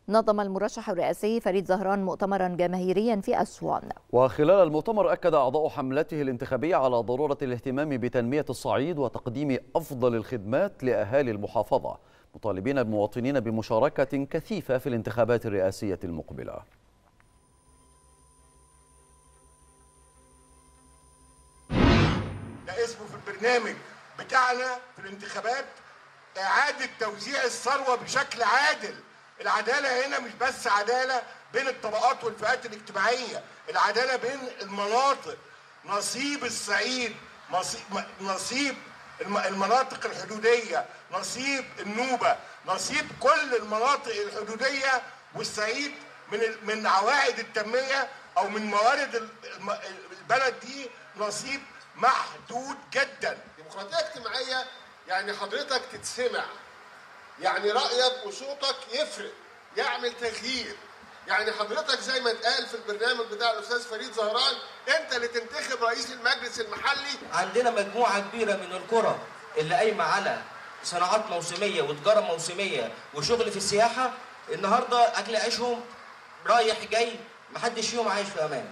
نظم المرشح الرئاسي فريد زهران مؤتمرا جماهيريا في أسوان وخلال المؤتمر أكد أعضاء حملته الانتخابية على ضرورة الاهتمام بتنمية الصعيد وتقديم أفضل الخدمات لأهالي المحافظة مطالبين المواطنين بمشاركة كثيفة في الانتخابات الرئاسية المقبلة ده اسمه في البرنامج بتاعنا في الانتخابات إعادة توزيع الثروة بشكل عادل العدالة هنا مش بس عدالة بين الطبقات والفئات الاجتماعية العدالة بين المناطق نصيب الصعيد نصيب المناطق الحدودية نصيب النوبة نصيب كل المناطق الحدودية والصعيد من من عوائد التنمية أو من موارد البلد دي نصيب محدود جدا ديمقراطية اجتماعية يعني حضرتك تتسمع يعني رأيك وصوتك يفرق يعمل تغيير يعني حضرتك زي ما اتقال في البرنامج بتاع الاستاذ فريد زهران انت اللي تنتخب رئيس المجلس المحلي عندنا مجموعه كبيره من القرى اللي قايمه على صناعات موسميه وتجاره موسميه وشغل في السياحه النهارده اكل عيشهم رايح جاي محدش فيهم عايش في امان